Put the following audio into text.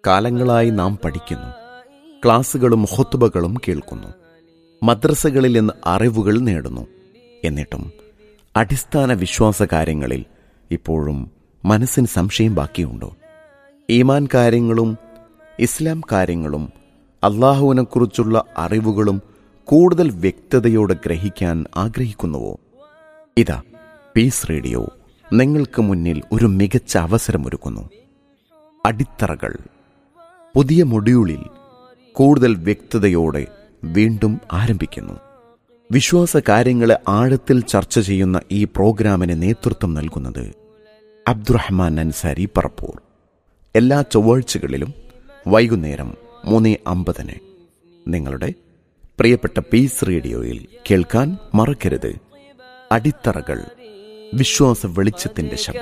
കാലങ്ങളായി നാം പഠിക്കുന്നു ക്ലാസുകളും ഹൊത്തുബകളും കേൾക്കുന്നു മദ്രസകളിൽ നിന്ന് അറിവുകൾ നേടുന്നു എന്നിട്ടും അടിസ്ഥാന വിശ്വാസ കാര്യങ്ങളിൽ ഇപ്പോഴും മനസ്സിന് സംശയം ബാക്കിയുണ്ടോ ഈമാൻ കാര്യങ്ങളും ഇസ്ലാം കാര്യങ്ങളും അള്ളാഹുവിനെക്കുറിച്ചുള്ള അറിവുകളും കൂടുതൽ വ്യക്തതയോടെ ഗ്രഹിക്കാൻ ആഗ്രഹിക്കുന്നുവോ ഇതാ പീസ് റേഡിയോ നിങ്ങൾക്ക് മുന്നിൽ ഒരു മികച്ച അവസരമൊരുക്കുന്നു അടിത്തറകൾ പുതിയ മൊഡ്യൂളിൽ കൂടുതൽ വ്യക്തതയോടെ വീണ്ടും ആരംഭിക്കുന്നു വിശ്വാസ കാര്യങ്ങളെ ആഴത്തിൽ ചർച്ച ചെയ്യുന്ന ഈ പ്രോഗ്രാമിന് നേതൃത്വം നൽകുന്നത് അബ്ദുറഹ്മാൻ അൻസാരി പറപ്പൂർ എല്ലാ ചൊവ്വാഴ്ചകളിലും വൈകുന്നേരം മൂന്ന് അമ്പതിന് നിങ്ങളുടെ പ്രിയപ്പെട്ട പീസ് റേഡിയോയിൽ കേൾക്കാൻ മറക്കരുത് അടിത്തറകൾ വിശ്വാസ വെളിച്ചത്തിന്റെ ശബ്ദം